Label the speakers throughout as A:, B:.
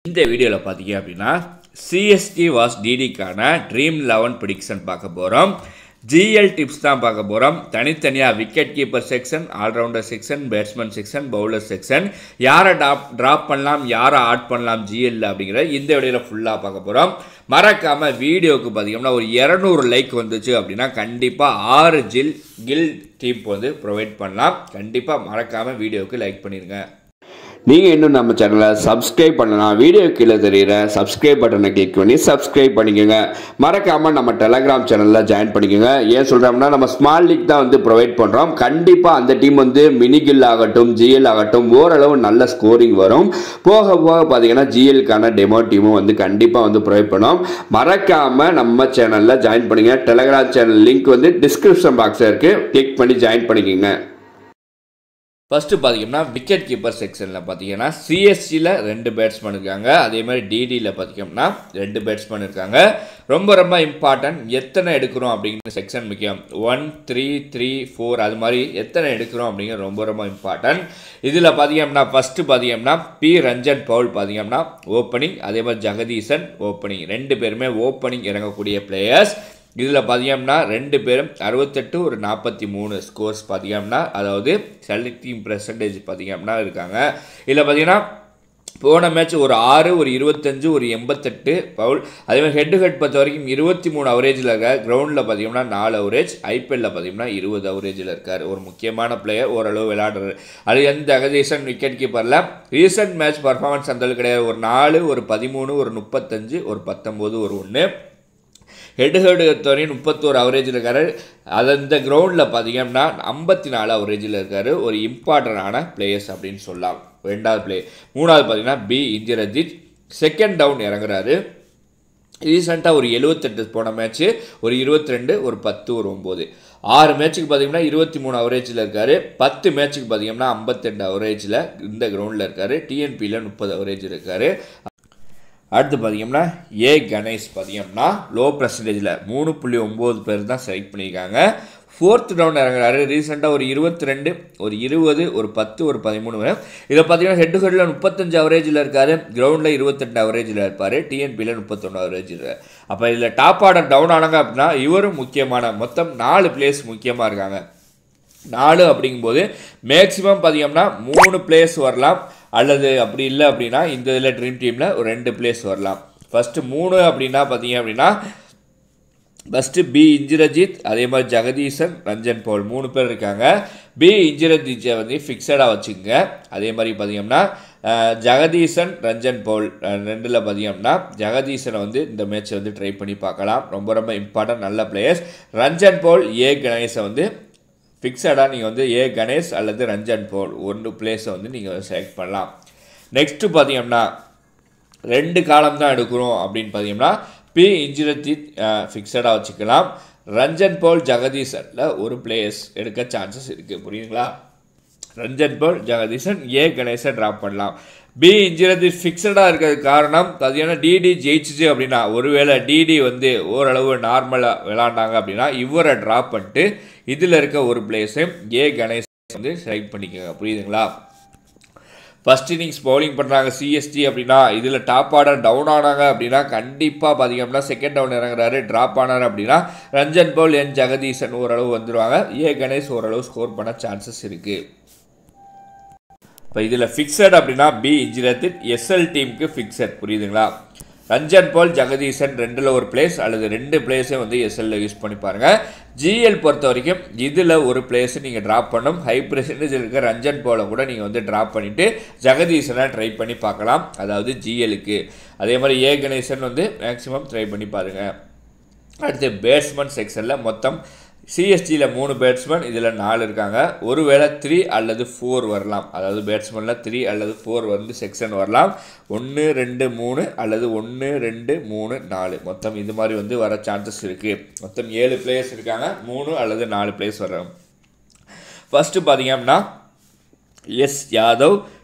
A: இந்த வீடியோவில் பார்த்தீங்க அப்படின்னா சிஎஸ்டி வாஸ் டிடிக்கான ட்ரீம் லெவன் ப்ரிடிக்ஷன் பார்க்க போகிறோம் ஜிஎல் டிப்ஸ் தான் பார்க்க போகிறோம் தனித்தனியாக wicket keeper section allrounder section batsman section bowler section யாரை டாப் ட்ராப் பண்ணலாம் யாரை ஆட் பண்ணலாம் ஜிஎல் அப்படிங்கிற இந்த வீடியோவில் ஃபுல்லாக பார்க்க போகிறோம் மறக்காமல் வீடியோவுக்கு பார்த்தீங்கன்னா ஒரு இரநூறு லைக் வந்துச்சு அப்படின்னா கண்டிப்பாக ஆறு ஜில் கில் டீம் வந்து ப்ரொவைட் பண்ணலாம் கண்டிப்பாக மறக்காமல் வீடியோவுக்கு லைக் பண்ணிடுங்க
B: நீங்கள் இன்னும் நம்ம சேனலை சப்ஸ்கிரைப் பண்ணலாம் வீடியோ கீழே தெரியுற சப்ஸ்கிரைப் பட்டனை கிளிக் பண்ணி சப்ஸ்கிரைப் பண்ணிக்கோங்க மறக்காமல் நம்ம டெலகிராம் சேனலில் ஜாயின் பண்ணிக்கோங்க ஏன் சொல்கிறோம்னா நம்ம ஸ்மால் லீக் தான் வந்து ப்ரொவைட் பண்ணுறோம் கண்டிப்பாக அந்த டீம் வந்து மினிகில் ஆகட்டும் ஜிஎல் ஆகட்டும் ஓரளவு நல்ல ஸ்கோரிங் வரும் போக போக பார்த்தீங்கன்னா ஜிஎல்க்கான டெமோ டீமும் வந்து கண்டிப்பாக வந்து ப்ரொவைட் பண்ணோம் மறக்காமல் நம்ம சேனலில் ஜாயின் பண்ணுங்க டெலகிராம் சேனல் லிங்க் வந்து டிஸ்கிரிப்ஷன் பாக்ஸில் இருக்குது கிளிக் பண்ணி ஜாயின் பண்ணிக்கோங்க
A: ஃபஸ்ட்டு பார்த்தீங்கன்னா விக்கெட் கீப்பர் செக்ஷனில் பார்த்தீங்கன்னா சிஎஸ்சியில் ரெண்டு பேட்ஸ்மேன் இருக்காங்க அதே மாதிரி டிடியில் பார்த்தீங்கன்னா ரெண்டு பேட்ஸ்மேன் இருக்காங்க ரொம்ப ரொம்ப இம்பார்ட்டன்ட் எத்தனை எடுக்கிறோம் அப்படிங்கிற செக்ஷன் முக்கியம் ஒன் த்ரீ த்ரீ ஃபோர் அது மாதிரி எத்தனை எடுக்கிறோம் அப்படிங்கிறது ரொம்ப ரொம்ப இம்பார்ட்டன்ட் இதில் பார்த்தீங்கன்னா ஃபஸ்ட்டு பார்த்தீங்கன்னா பி ரஞ்சன் பவுல் பார்த்தீங்கன்னா ஓப்பனிங் அதே மாதிரி ஜெகதீசன் ஓப்பனிங் ரெண்டு பேருமே ஓப்பனிங் இறங்கக்கூடிய பிளேயர்ஸ் இதில் பார்த்தீங்கன்னா ரெண்டு பேரும் அறுபத்தெட்டு ஒரு நாற்பத்தி மூணு ஸ்கோர்ஸ் பார்த்தீங்கன்னா அதாவது செலக்டிங் பர்சன்டேஜ் பார்த்தீங்கன்னா இருக்காங்க இதில் பார்த்தீங்கன்னா போன மேட்ச் ஒரு ஆறு ஒரு இருபத்தஞ்சு ஒரு எண்பத்தெட்டு பவுல் அதே மாதிரி ஹெட் டு ஹெட் பொறுத்த வரைக்கும் இருபத்தி மூணு அவரேஜில் இருக்கார் கிரவுண்டில் பார்த்தீங்கன்னா நாலு அவரேஜ் ஐபிஎல்லில் பார்த்தீங்கன்னா இருபது அவரேஜில் இருக்கார் ஒரு முக்கியமான பிளேயர் ஓரளவு விளையாடுறாரு அது எந்த ஜெகதீசன் விக்கெட் கீப்பரில் ரீசெண்ட் மேட்ச் பர்ஃபார்மன்ஸ் அந்த கிடையாது ஒரு நாலு ஒரு பதிமூணு ஒரு முப்பத்தஞ்சு ஒரு பத்தொம்போது ஒரு ஒன்று ஹெட் ஹெட் வரையும் முப்பத்தோரு அவரேஜில் இருக்காரு அது இந்த கிரவுண்டில் பார்த்தீங்கன்னா ஐம்பத்தி நாலு அவரேஜில் இருக்கார் ஒரு இம்பார்ட்டண்டான பிளேயர்ஸ் அப்படின்னு சொல்லலாம் ரெண்டாவது பிளே மூணாவது பார்த்தீங்கன்னா பி இந்திரஜித் செகண்ட் டவுன் இறங்குறாரு ரீசெண்டாக ஒரு எழுவத்தெட்டு போன மேட்ச்சு ஒரு இருபத்தி ரெண்டு ஒரு பத்து ஒரு ஒம்பது ஆறு மேட்ச்சுக்கு பார்த்தீங்கன்னா இருபத்தி மூணு அவரேஜில் இருக்கார் பத்து மேட்ச்சுக்கு பார்த்தீங்கன்னா ஐம்பத்தெண்டு அவரேஜில் இந்த கிரவுண்டில் இருக்கார் டிஎன்பியில் முப்பது அவரேஜ் இருக்கார் அடுத்து பார்த்தீங்கன்னா ஏ கணேஷ் பார்த்தீங்கன்னா லோ பர்சன்டேஜில் மூணு புள்ளி ஒம்பது பேர் தான் செலக்ட் பண்ணியிருக்காங்க ஃபோர்த் ரவுண்ட் இறங்குறாரு ரீசெண்டாக ஒரு இருபத்தி ரெண்டு ஒரு இருபது ஒரு பத்து ஒரு பதிமூணு வரும் இதில் பார்த்தீங்கன்னா ஹெட் டு ஹெட்டில் முப்பத்தஞ்சு அவரேஜில் இருக்கார் கிரவுண்டில் இருபத்தெண்டு அவரேஜில் இருப்பார் டிஎன்பியில் முப்பத்தொன்று அவரேஜில் அப்போ இதில் டாப் ஆர்டர் டவுன் ஆனாங்க அப்படின்னா இவரும் முக்கியமான மொத்தம் நாலு பிளேஸ் முக்கியமாக இருக்காங்க நாலு அப்படிங்கும்போது மேக்ஸிமம் பார்த்தீங்கன்னா மூணு பிளேஸ் வரலாம் அல்லது அப்படி இல்லை அப்படின்னா இந்த இதில் ட்ரீம் டீமில் ஒரு ரெண்டு பிளேஸ் வரலாம் ஃபஸ்ட்டு மூணு அப்படின்னா பார்த்தீங்க அப்படின்னா ஃபஸ்ட்டு பி இந்திரஜித் அதே மாதிரி ஜெகதீசன் ரஞ்சன் பவுல் மூணு பேர் இருக்காங்க பி இந்திரஜித்தை வந்து ஃபிக்ஸடாக வச்சுக்கோங்க அதே மாதிரி பார்த்தீங்கன்னா ஜெகதீசன் ரஞ்சன் பவுல் ரெண்டில் பார்த்தீங்கன்னா ஜெகதீசனை வந்து இந்த மேட்ச்சை வந்து ட்ரை பண்ணி பார்க்கலாம் ரொம்ப ரொம்ப இம்பார்ட்டன்ட் நல்ல பிளேயர்ஸ் ரஞ்சன் பவுல் ஏ கணேஷை வந்து ஃபிக்ஸடாக நீங்கள் வந்து ஏ கணேஷ் அல்லது ரஞ்சன் போல் ஒன்று பிளேஸை வந்து நீங்கள் செலக்ட் பண்ணலாம் நெக்ஸ்ட்டு பார்த்தீங்கன்னா ரெண்டு காலம் தான் எடுக்கிறோம் அப்படின்னு பார்த்தீங்கன்னா பி இன்ஜிரஜித் ஃபிக்ஸடாக வச்சுக்கலாம் ரஞ்சன் போல் ஜெகதீசனில் ஒரு பிளேயர்ஸ் எடுக்க சான்சஸ் இருக்குது புரியுதுங்களா Ranjan Paul Jagadeesan A Ganesan drop பண்ணலாம் பி இன்ஜிரதி ஃபிக்ஸடாக இருக்கிறது காரணம் பார்த்தீங்கன்னா டிடி ஜெயிச்சிச்சு அப்படின்னா ஒருவேளை டிடி வந்து ஓரளவு நார்மலாக விளாண்டாங்க அப்படின்னா இவரை ட்ராப் பண்ணிட்டு இதில் இருக்க ஒரு பிளேஸையும் ஏ கணேஷ் வந்து செலக்ட் பண்ணிக்கோங்க புரியுதுங்களா ஃபஸ்ட் இன்னிங்ஸ் பவுலிங் பண்ணுறாங்க சிஎஸ்டி அப்படின்னா இதில் டாப் ஆர்டர் டவுன் ஆனாங்க அப்படின்னா கண்டிப்பாக பார்த்தீங்கன்னா செகண்ட் டவுன் இறங்குறாரு ட்ராப் ஆனார் அப்படின்னா ரஞ்சன் பவுல் என் ஜெகதீசன் ஓரளவு வந்துடுவாங்க ஏ கணேஷ் ஓரளவு ஸ்கோர் பண்ண சான்சஸ் இருக்குது இப்போ இதில் ஃபிக்ஸட் அப்படின்னா பி இன்ஜினியர் எஸ்எல் டீமுக்கு ஃபிக்ஸட் புரியுதுங்களா ரஞ்சன் போல் ஜெகதீசன் ரெண்டில் ஒரு பிளேஸ் அல்லது ரெண்டு பிளேஸே வந்து எஸ்எல்ல யூஸ் பண்ணி பாருங்கள் ஜிஎல் பொறுத்த வரைக்கும் இதில் ஒரு பிளேஸ் நீங்கள் ட்ராப் பண்ணும் ஹை பர்சன்டேஜ் இருக்க ரஞ்சன் போல கூட நீங்கள் வந்து ட்ராப் பண்ணிவிட்டு ஜெகதீசனை ட்ரை பண்ணி பார்க்கலாம் அதாவது ஜிஎலுக்கு அதே மாதிரி ஏ கணேசன் வந்து மேக்ஸிமம் ட்ரை பண்ணி பாருங்கள் அடுத்து பேட்ஸ்மேன் செக்ஷனில் மொத்தம் சிஎஸ்டியில் மூணு பேட்ஸ்மேன் இதில் நாலு இருக்காங்க ஒருவேளை த்ரீ அல்லது ஃபோர் வரலாம் அதாவது பேட்ஸ்மேனில் த்ரீ அல்லது ஃபோர் வந்து செக்ஷன் வரலாம் ஒன்று ரெண்டு மூணு அல்லது ஒன்று ரெண்டு மூணு நாலு மொத்தம் இது மாதிரி வந்து வர சான்சஸ் இருக்குது மொத்தம் ஏழு பிளேயர்ஸ் இருக்காங்க மூணு அல்லது நாலு பிளேயர்ஸ் வர்றாங்க ஃபஸ்ட்டு பார்த்தீங்கன்னா S Yadav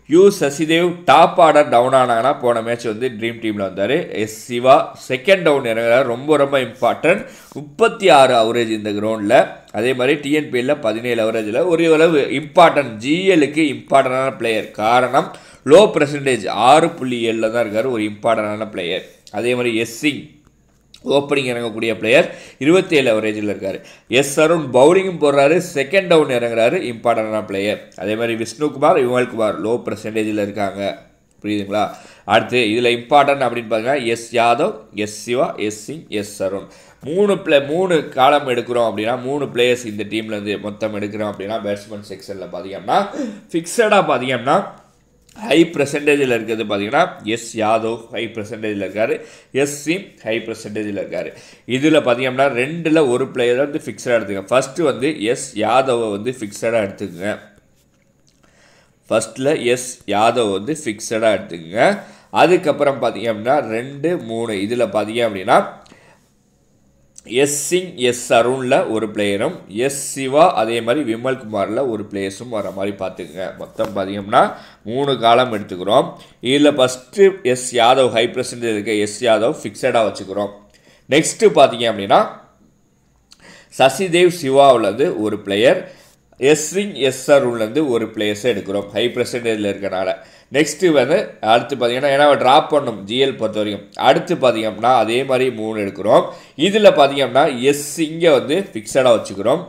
A: U Sasidev top order down ஆனாங்கன்னா போன மேட்ச் வந்து ட்ரீம் டீமில் வந்தார் எஸ் சிவா செகண்ட் டவுன் இறங்குறாரு ரொம்ப ரொம்ப இம்பார்ட்டன்ட் முப்பத்தி ஆறு அவரேஜ் இந்த கிரவுண்டில் அதே மாதிரி டிஎன்பிஎல்ல பதினேழு அவரேஜில் ஒரு அளவு இம்பார்ட்டன்ட் ஜிஎலுக்கு இம்பார்ட்டண்டான பிளேயர் காரணம் லோ பர்சன்டேஜ் ஆறு புள்ளி ஏழில் தான் இருக்கார் ஒரு இம்பார்ட்டண்டான பிளேயர் அதே மாதிரி எஸ் சிங் ஓப்பனிங் இறங்கக்கூடிய பிளேயர் இருபத்தி ஏழு அவரேஜில் இருக்கார் எஸ் அருண் பவுலிங்கும் போடுறாரு செகண்ட் டவுன் இறங்குறாரு இம்பார்ட்டண்டான பிளேயர் அதே மாதிரி விஷ்ணுகுமார் விமல்குமார் லோ பர்சன்டேஜில் இருக்காங்க புரியுதுங்களா அடுத்து இதில் இம்பார்ட்டன்ட் அப்படின்னு பார்த்தீங்கன்னா S Yadav S Siva S Singh S Arun மூணு பிளே மூணு காலம் எடுக்கிறோம் அப்படின்னா மூணு பிளேயர்ஸ் இந்த டீம்லேருந்து மொத்தம் எடுக்கிறோம் அப்படின்னா பேட்ஸ்மேன் செக்ஷனில் பார்த்தீங்கன்னா ஃபிக்ஸடாக பார்த்தீங்கன்னா ஹை பர்சன்டேஜில் இருக்கிறது பார்த்தீங்கன்னா எஸ் யாதவ் ஹை பர்சன்டேஜில் இருக்கார் எஸ் சிம் ஹை பர்சன்டேஜில் இருக்கார் இதில் பார்த்தீங்கன்னா ரெண்டில் ஒரு பிளேயர் வந்து ஃபிக்ஸடாக எடுத்துக்கங்க ஃபஸ்ட்டு வந்து எஸ் யாதவை வந்து ஃபிக்ஸடாக எடுத்துக்கங்க ஃபஸ்ட்டில் எஸ் யாதவ் வந்து ஃபிக்ஸடாக எடுத்துக்கங்க அதுக்கப்புறம் பார்த்தீங்க அப்படின்னா ரெண்டு மூணு இதில் பார்த்தீங்க அப்படின்னா எஸ் சிங் எஸ் அருணில் ஒரு பிளேயரும் எஸ் சிவா அதே மாதிரி விமல் குமாரில் ஒரு பிளேயர்ஸும் வர மாதிரி பார்த்துக்குங்க மொத்தம் பார்த்தீங்கன்னா மூணு காலம் எடுத்துக்கிறோம் இதில் first S Yadav high percentage இருக்க எஸ் யாதவ் ஃபிக்ஸடாக வச்சுக்கிறோம் நெக்ஸ்ட்டு பார்த்தீங்க அப்படின்னா சசிதேவ் சிவாவிலேருந்து ஒரு பிளேயர் எஸ் சிங் எஸ் அருண்லேருந்து ஒரு பிளேயர்ஸை எடுக்கிறோம் ஹை பர்சன்டேஜில் இருக்கனால நெக்ஸ்ட்டு வந்து அடுத்து பார்த்தீங்கன்னா ஏன்னா ட்ராப் பண்ணும் ஜிஎல் பொறுத்த வரைக்கும் அடுத்து பார்த்தீங்கன்னா அதே மாதிரி மூணு எடுக்கிறோம் இதில் பார்த்தீங்கன்னா எஸ் சிங்கை வந்து ஃபிக்ஸடாக வச்சுக்கிறோம்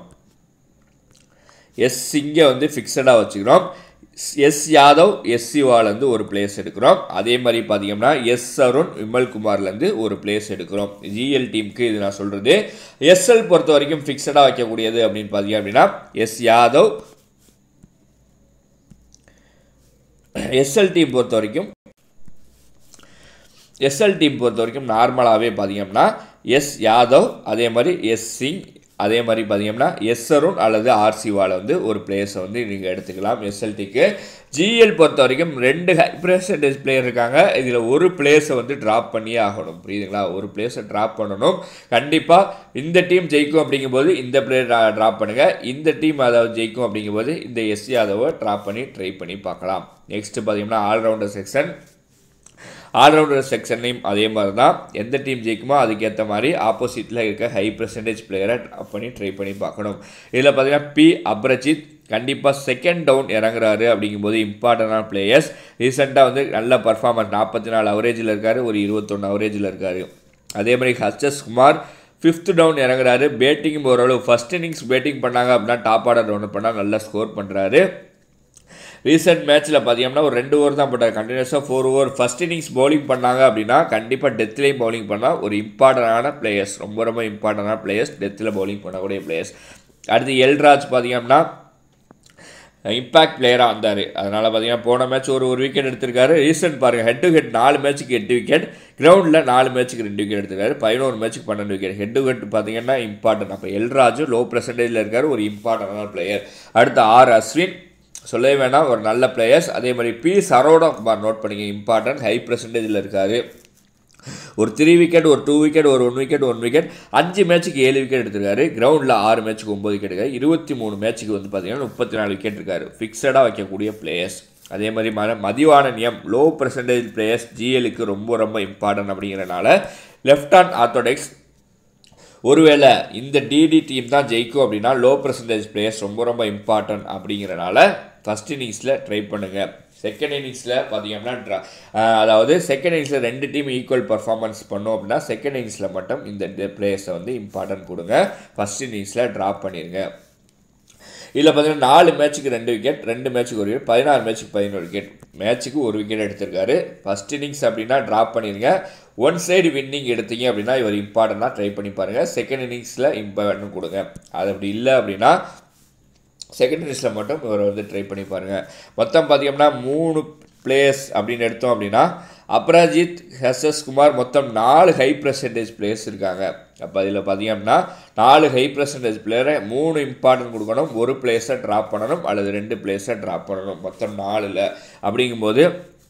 A: எஸ் சிங்கை வந்து ஃபிக்ஸடாக வச்சுக்கிறோம் எஸ் யாதவ் எஸ் சிவாலேருந்து ஒரு பிளேஸ் எடுக்கிறோம் அதே மாதிரி பார்த்தீங்கன்னா எஸ் அருண் விமல் குமார்லேருந்து ஒரு பிளேஸ் எடுக்கிறோம் ஜிஎல் டீமுக்கு இது நான் சொல்கிறது எஸ்எல் பொறுத்த வரைக்கும் ஃபிக்ஸடாக வைக்கக்கூடியது அப்படின்னு பார்த்தீங்க அப்படின்னா எஸ் யாதவ் எஸ்எல் டீம் பொறுத்த வரைக்கும் எஸ்எல் டீம் பொறுத்த வரைக்கும் நார்மலாகவே பார்த்தீங்கன்னா எஸ் யாதவ் அதே மாதிரி எஸ் சிங் அதே மாதிரி பார்த்தீங்கன்னா எஸ் அருண் அல்லது ஆர்சிவாவில் வந்து ஒரு பிளேயர்ஸை வந்து நீங்கள் எடுத்துக்கலாம் எஸ்எல்டிக்கு ஜிஎல் பொறுத்த வரைக்கும் ரெண்டு ஹை பர்சன்டேஜ் பிளேயர் இருக்காங்க இதில் ஒரு பிளேஸை வந்து ட்ராப் பண்ணியே ஆகணும் புரியுதுங்களா ஒரு பிளேஸை ட்ராப் பண்ணணும் கண்டிப்பாக இந்த டீம் ஜெயிக்கும் அப்படிங்கும்போது இந்த பிளேயர் ட்ராப் பண்ணுங்கள் இந்த டீம் அதாவது ஜெயிக்கும் அப்படிங்கும்போது இந்த எஸ் யாதவை ட்ராப் பண்ணி ட்ரை பண்ணி பார்க்கலாம் நெக்ஸ்ட்டு பார்த்தீங்கன்னா ஆல்ரவுண்டர் செக்ஷன் ஆல்ரவுண்டர் செக்ஷன்லையும் அதே மாதிரி தான் எந்த டீம் ஜெயிக்குமோ அதுக்கேற்ற மாதிரி ஆப்போசிட்டில் இருக்க ஹை பர்சன்டேஜ் பிளேயரை ட்ராப் பண்ணி ட்ரை பண்ணி பார்க்கணும் இதில் பார்த்தீங்கன்னா பி அப்ரஜித் கண்டிப்பாக செகண்ட் டவுன் இறங்குறாரு அப்படிங்கும்போது இம்பார்ட்டண்டான பிளேயர்ஸ் ரீசெண்டாக வந்து நல்ல பர்ஃபார்மன்ஸ் நாற்பத்தி நாலு அவரேஜில் இருக்கார் ஒரு இருபத்தொன்று அவரேஜில் இருக்கார் அதே மாதிரி ஹர்ஷஸ் குமார் ஃபிஃப்த் டவுன் இறங்குறாரு பேட்டிங்கும் ஓரளவு ஃபஸ்ட் இன்னிங்ஸ் பேட்டிங் பண்ணாங்க அப்படின்னா டாப் ஆர்டர் ரவுண்ட் பண்ணால் நல்லா ஸ்கோர் பண்ணுறாரு ரீசெண்ட் மேட்ச்சில் பார்த்தீங்கன்னா ஒரு ரெண்டு ஓவர் தான் போட்டார் கண்டினியூஸாக four over first innings bowling பண்ணாங்க அப்படின்னா கண்டிப்பாக டெத்லேயும் பவுலிங் பண்ணால் ஒரு இம்பார்ட்டண்டான பிளேயர்ஸ் ரொம்ப ரொம்ப இம்பார்ட்டண்டான பிளேயர்ஸ் டெத்தில் பவுலிங் பண்ணக்கூடிய பிளேயர்ஸ் அடுத்து எல்ராஜ் பார்த்தீங்கன்னா இம்பாக்ட் பிளேயராக வந்தார் அதனால் பார்த்தீங்கன்னா போன மேட்ச் ஒரு ஒரு விக்கெட் எடுத்திருக்காரு ரீசெண்ட் பாருங்கள் ஹெட் டு ஹெட் நாலு மேட்ச்சுக்கு எட்டு விக்கெட் கிரவுண்டில் நாலு மேட்ச்சுக்கு ரெண்டு விக்கெட் எடுத்திருக்காரு பதினோரு மேட்ச்சுக்கு பன்னெண்டு விக்கெட் ஹெட் டு ஹெட் பார்த்தீங்கன்னா இம்பார்ட்டன்ட் அப்போ எல்ராஜு லோ பர்சன்டேஜில் இருக்கார் ஒரு இம்பார்ட்டண்டான பிளேயர் அடுத்து ஆர் அஸ்வின் சொல்லவே வேணாம் ஒரு நல்ல பிளேயர்ஸ் அதே மாதிரி பி சரோடா குமார் நோட் பண்ணிங்க இம்பார்ட்டன்ட் ஹை பர்சன்டேஜில் இருக்கார் ஒரு த்ரீ விக்கெட் ஒரு டூ விக்கெட் ஒரு ஒன் விக்கெட் ஒன் விக்கெட் அஞ்சு மேட்ச்சுக்கு ஏழு விக்கெட் எடுத்திருக்காரு கிரவுண்டில் ஆறு மேட்ச்சுக்கு ஒம்பது விக்கெட் இருக்காரு இருபத்தி மூணு மேட்ச்சுக்கு வந்து பார்த்தீங்கன்னா முப்பத்தி நாலு விக்கெட் இருக்காரு ஃபிக்ஸடாக வைக்கக்கூடிய பிளேயர்ஸ் அதே மாதிரி ம மதிவான நியம் லோ பர்சன்டேஜ் பிளேயர்ஸ் ஜிஎலுக்கு ரொம்ப ரொம்ப இம்பார்ட்டன்ட் அப்படிங்கிறனால லெஃப்ட் ஹேண்ட் ஆர்த்தோடெக்ஸ் ஒருவேளை இந்த டிடி டீம் தான் ஜெயிக்கும் அப்படின்னா லோ பர்சன்டேஜ் பிளேயர்ஸ் ரொம்ப ரொம்ப இம்பார்ட்டன்ட் அப்படிங்கிறனால ஃபஸ்ட் இன்னிங்ஸில் ட்ரை பண்ணுங்கள் செகண்ட் இன்னிங்ஸில் பார்த்தீங்கன்னா ட்ரா அதாவது செகண்ட் இன்னிங்ஸில் ரெண்டு டீம் ஈக்குவல் பர்ஃபார்மன்ஸ் பண்ணோம் அப்படின்னா செகண்ட் இன்னிங்ஸில் மட்டும் இந்த பிளேயர்ஸை வந்து இம்பார்ட்டன்ட் கொடுங்க ஃபஸ்ட் இன்னிங்ஸில் ட்ராப் பண்ணிடுங்க இதில் பார்த்தீங்கன்னா நாலு மேட்ச்சுக்கு ரெண்டு விக்கெட் ரெண்டு மேட்ச்சுக்கு ஒரு விக்கெட் பதினாறு மேட்ச்சுக்கு பதினோரு விக்கெட் மேட்ச்சுக்கு ஒரு விக்கெட் எடுத்திருக்காரு ஃபஸ்ட் இன்னிங்ஸ் அப்படின்னா ட்ராப் பண்ணிடுங்க ஒன் சைடு வின்னிங் எடுத்தீங்க அப்படின்னா இவர் இம்பார்ட்டண்ட்டாக ட்ரை பண்ணி பாருங்கள் செகண்ட் இன்னிங்ஸில் இம்பார்ட்டன் கொடுங்க அது அப்படி இல்லை அப்படின்னா செகண்ட் இன்னிங்ஸில் மட்டும் இவர் வந்து ட்ரை பண்ணி பாருங்கள் மொத்தம் பார்த்தீங்கன்னா மூணு பிளேயர்ஸ் அப்படின்னு எடுத்தோம் அப்படின்னா அப்ராஜித் ஹெஸ்எஸ் குமார் மொத்தம் நாலு ஹை பர்சன்டேஜ் பிளேயர்ஸ் இருக்காங்க அப்போ அதில் பார்த்தீங்கன்னா நாலு ஹை பர்சன்டேஜ் பிளேயரை மூணு இம்பார்ட்டன்ட் கொடுக்கணும் ஒரு பிளேஸை ட்ராப் பண்ணணும் அல்லது ரெண்டு பிளேஸை ட்ராப் பண்ணணும் மொத்தம் நாலில் அப்படிங்கும்போது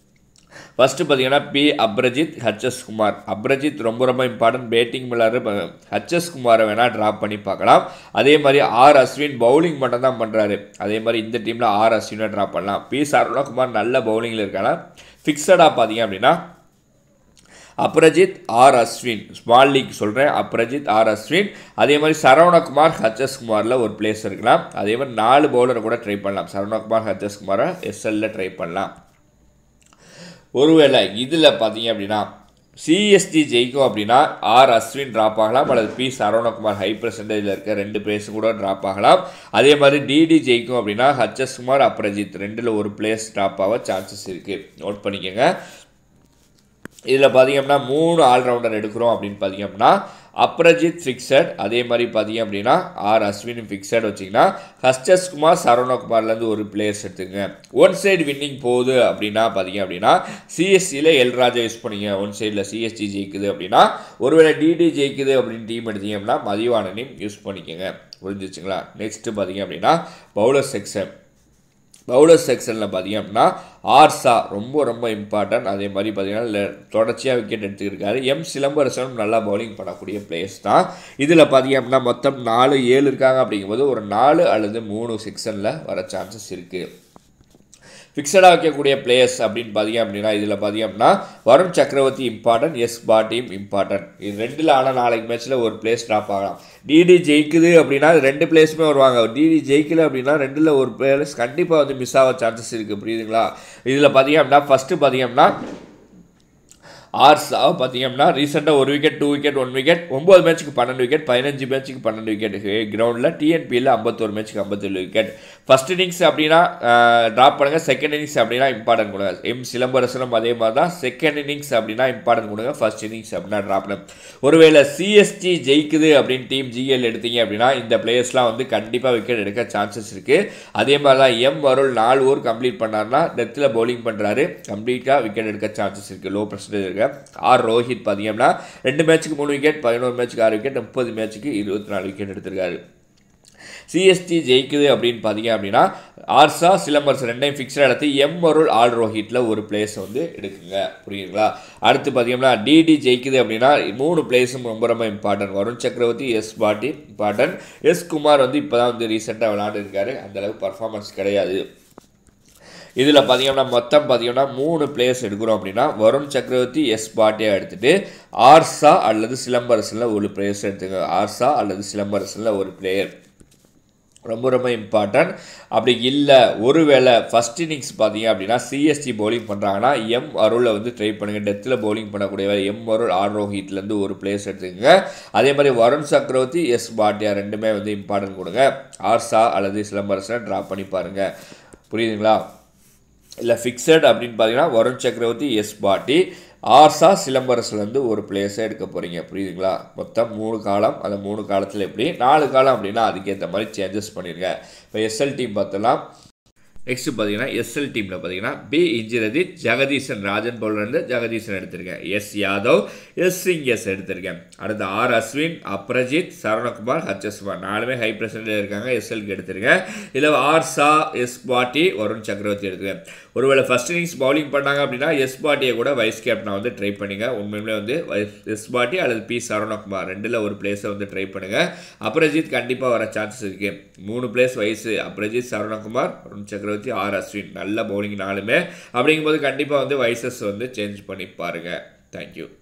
A: ஃபஸ்ட்டு பார்த்தீங்கன்னா பி அப்ரஜித் ஹச்எஸ் குமார் அப்ரஜித் ரொம்ப ரொம்ப இம்பார்ட்டன்ட் பேட்டிங் விளாட்ரு ஹச்எஸ் குமாரை வேணால் ட்ராப் பண்ணி பார்க்கலாம் அதே மாதிரி ஆர் அஸ்வின் பவுலிங் மட்டும் தான் பண்ணுறாரு அதே மாதிரி இந்த டீமில் ஆர் அஸ்வினை ட்ராப் பண்ணலாம் பி சரவணகுமார் நல்ல பவுலிங்கில் இருக்காங்க ஃபிக்ஸடாக பார்த்தீங்க அப்படின்னா Aparajith R Ashwin small league சொல்கிறேன் அப்ரஜித் ஆர் அஸ்வின் அதே மாதிரி சரவணகுமார் ஹச்எஸ் குமாரில் ஒரு பிளேஸ் இருக்கலாம் அதே மாதிரி நாலு பவுலரை கூட ட்ரை பண்ணலாம் சரவணகுமார் ஹச்எஸ் குமாரை எஸ்எல்ல ட்ரை பண்ணலாம் ஒருவேளை இதில் பார்த்தீங்க அப்படின்னா சிஎஸ்டி ஜெயிக்கும் அப்படின்னா ஆர் அஸ்வின் ட்ராப் ஆகலாம் அல்லது பி சரவணகுமார் ஹை பர்சன்டேஜில் இருக்க ரெண்டு பிளேஸும் கூட ட்ராப் ஆகலாம் அதே மாதிரி டிடி ஜெயிக்கும் அப்படின்னா ஹச்எஸ் குமார் அப்ரஜித் ரெண்டில் ஒரு பிளேஸ் ட்ராப் ஆக சான்சஸ் இருக்குது நோட் பண்ணிக்கோங்க இதில் பார்த்தீங்க அப்படின்னா மூணு ஆல்ரவுண்டர் எடுக்கிறோம் அப்படின்னு பார்த்தீங்க அப்படின்னா அப்ரஜித் ஃபிக்ஸட் அதே மாதிரி பார்த்தீங்க அப்படின்னா ஆர் அஸ்வின் ஃபிக்ஸட் வச்சிங்கன்னா ஹஸ்டஸ் குமார் சரவணகுமார்லேருந்து ஒரு பிளேயர்ஸ் எடுத்துங்க ஒன் சைடு வின்னிங் போகுது அப்படின்னா பார்த்தீங்க அப்படின்னா சிஎஸ்சியில் எல்ராஜா யூஸ் பண்ணிங்க ஒன் சைடில் சிஎஸ்டி ஜெயிக்குது அப்படின்னா ஒருவேளை டிடி ஜெயிக்குது அப்படின்னு டீம் எடுத்தீங்க அப்படின்னா மதிவானனையும் யூஸ் பண்ணிக்கோங்க புரிஞ்சிச்சுங்களா நெக்ஸ்ட்டு பார்த்தீங்க அப்படின்னா பவுலர் செக்ஷன் பவுலர் செக்ஷனில் பார்த்தீங்க அப்படின்னா ஆர்சா ரொம்ப ரொம்ப இம்பார்ட்டன்ட் அதே மாதிரி பார்த்தீங்கன்னா தொடர்ச்சியாக விக்கெட் எடுத்துக்கிருக்காரு எம் சிலம்பரசனும் நல்லா பவுலிங் பண்ணக்கூடிய பிளேயர்ஸ் தான் இதில் பார்த்தீங்க அப்படின்னா மொத்தம் நாலு ஏழு இருக்காங்க அப்படிங்கும்போது ஒரு நாலு அல்லது மூணு செக்ஷனில் வர சான்சஸ் இருக்குது ஃபிக்ஸடாக வைக்கக்கூடிய பிளேயர்ஸ் அப்படின்னு பார்த்தீங்க அப்படின்னா இதில் பார்த்தீங்க அப்படின்னா வருண் சக்கரவர்த்தி இம்பார்ட்டன்ட் எஸ் பாட்டியும் இம்பார்ட்டன்ட் இது ரெண்டில் ஆனால் நாளைக்கு மேட்ச்சில் ஒரு பிளேஸ் ட்ராப் ஆகலாம் டிடி ஜெயிக்குது அப்படின்னா ரெண்டு பிளேஸுமே வருவாங்க டிடி ஜெயிக்கல அப்படின்னா ரெண்டில் ஒரு பிளேயர்ஸ் கண்டிப்பாக வந்து மிஸ் ஆக சான்சஸ் இருக்குது புரியுதுங்களா இதில் பார்த்தீங்க அப்படின்னா ஃபஸ்ட்டு பார்த்தீங்க அப்படின்னா ஆர்ஸா பார்த்தீங்க அப்படின்னா ரீசெண்டாக ஒரு wicket two wicket one wicket ஒம்பது மேட்ச்சுக்கு பன்னெண்டு விக்கெட் பதினஞ்சு மேட்ச்சுக்கு பன்னெண்டு விக்கெட் கிரவுண்டில் டிஎன்பியில் ஐம்பத்தோரு மேட்ச்சுக்கு ஐம்பத்தேழு விக்கெட் ஃபஸ்ட் இன்னிங்ஸ் அப்படின்னா ட்ராப் பண்ணுங்கள் செகண்ட் இன்னிங்ஸ் அப்படின்னா இம்பார்ட்டன்ட் கொடுங்க எம் சிலம்பரசனும் அதே மாதிரி தான் செகண்ட் இன்னிங்ஸ் அப்படின்னா இம்பார்ட்டன்ட் கொடுங்க ஃபர்ஸ்ட் இன்னிங்ஸ் அப்படின்னா ட்ராப் பண்ணுங்க ஒருவேளை சிஎஸ்டி ஜெயிக்குது அப்படின்னு டீம் ஜிஎல் எடுத்தீங்க அப்படின்னா இந்த பிளேயர்ஸ்லாம் வந்து கண்டிப்பாக விக்கெட் எடுக்க சான்சஸ் இருக்குது அதே மாதிரி தான் எம் வருள் நாலு ஓவர் கம்ப்ளீட் பண்ணார்னா டெத்தில் பவுலிங் பண்ணுறாரு கம்ப்ளீட்டாக விக்கெட் எடுக்க சான்சஸ் இருக்குது லோ பர்சன்டேஜ் இருக்கு ஆர் ரோஹித் பார்த்தீங்கன்னா ரெண்டு மேட்ச்சுக்கு மூணு விக்கெட் பதினோரு மேட்ச்சுக்கு ஆறு விக்கெட் முப்பது மேட்ச்சுக்கு இருபத்தி நாலு விக்கெட் எடுத்திருக்காரு சிஎஸ்டி ஜெயிக்குது அப்படின்னு பார்த்தீங்க அப்படின்னா ஆர்சா சிலம்பர்ஸ் ரெண்டையும் ஃபிக்ஸட் எடுத்து எம் வருள் ஆல் ரோஹிட்டில் ஒரு பிளேஸ் வந்து எடுக்குங்க புரியுங்களா அடுத்து பார்த்தீங்கன்னா டிடி ஜெயிக்குது அப்படின்னா மூணு பிளேஸும் ரொம்ப ரொம்ப இம்பார்ட்டன்ட் வருண் சக்கரவர்த்தி எஸ் பாட்டி இம்பார்ட்டன்ட் எஸ் குமார் வந்து இப்போ தான் வந்து ரீசெண்டாக விளாண்டுருக்காரு அந்தளவுக்கு பர்ஃபார்மன்ஸ் கிடையாது இதில் பார்த்தீங்கன்னா மொத்தம் பார்த்தீங்கன்னா மூணு பிளேயர்ஸ் எடுக்கிறோம் அப்படின்னா வருண் சக்கரவர்த்தி எஸ் பாட்டியாக எடுத்துகிட்டு ஆர்சா அல்லது சிலம்பரசனில் ஒரு பிளேயர்ஸ் எடுத்துங்க ஆர்சா அல்லது சிலம்பரசனில் ஒரு பிளேயர் ரொம்ப ரொம்ப இம்பார்ட்டன்ட் அப்படி இல்லை ஒருவேளை ஃபஸ்ட் இன்னிங்ஸ் பார்த்தீங்க அப்படின்னா சிஎஸ்டி பவுலிங் பண்ணுறாங்கன்னா எம் அருளை வந்து ட்ரை பண்ணுங்கள் டெத்தில் பவுலிங் பண்ணக்கூடியவர் எம் அருள் ஆர் ரோஹித்லேருந்து ஒரு பிளேஸ் எடுத்துக்கோங்க அதே மாதிரி வருண் சக்கரவர்த்தி எஸ் பாட்டியா ரெண்டுமே வந்து இம்பார்ட்டன்ட் கொடுங்க ஆர்சா அல்லது சிலம்பரசனை ட்ராப் பண்ணி பாருங்கள் புரியுதுங்களா இல்லை ஃபிக்ஸட் அப்படின்னு பார்த்தீங்கன்னா வருண் சக்கரவர்த்தி எஸ் பாட்டி ஆர்சா சிலம்பரசுலேருந்து ஒரு பிளேஸை எடுக்க போகிறீங்க புரியுதுங்களா மொத்தம் மூணு காலம் அந்த மூணு காலத்தில் எப்படி நாலு காலம் அப்படின்னா அதுக்கேற்ற மாதிரி சேஞ்சஸ் பண்ணிடுங்க இப்போ எஸ்எல் டீம் பார்த்தலாம் நெக்ஸ்ட் பார்த்தீங்கன்னா எஸ்எல் டீமில் பார்த்தீங்கன்னா பி இஞ்சிரதித் ஜெகதீசன் ராஜன் பவுலர்ந்து ஜெகதீசன் எடுத்திருக்கேன் S Yadav S Singh S எடுத்திருக்கேன் அடுத்து ஆர் அஸ்வின் அப்ரஜித் சரவணகுமார் ஹச்எஸ் குமார் நாலுமே ஹை பர்சன்டேஜ் இருக்காங்க எஸ்எல்க்கு எடுத்திருக்கேன் இதில் ஆர் சா எஸ் பாட்டி வருண் சக்கரவர்த்தி எடுத்துருக்கேன் ஒருவேளை ஃபஸ்ட் இன்னிங்ஸ் பவுலிங் பண்ணாங்க அப்படின்னா எஸ் பாட்டியை கூட வைஸ் கேப்டனை வந்து ட்ரை பண்ணுங்க உண்மையிலே வந்து எஸ் பாட்டி அல்லது பி சரவணகுமார் ரெண்டில் ஒரு பிளேஸை வந்து ட்ரை பண்ணுங்கள் அப்ரஜித் கண்டிப்பாக வர சான்சஸ் இருக்குது மூணு பிளேஸ் வயசு அப்ரஜித் சரவணகுமார் வருண் சக்கரவர்த்தி ஆர் அஸ்வின் நல்ல பவுலிங் நாலுமே அப்படிங்கும்போது கண்டிப்பாக வந்து வைசஸ் வந்து சேஞ்ச் பண்ணி பாருங்கள் தேங்க்யூ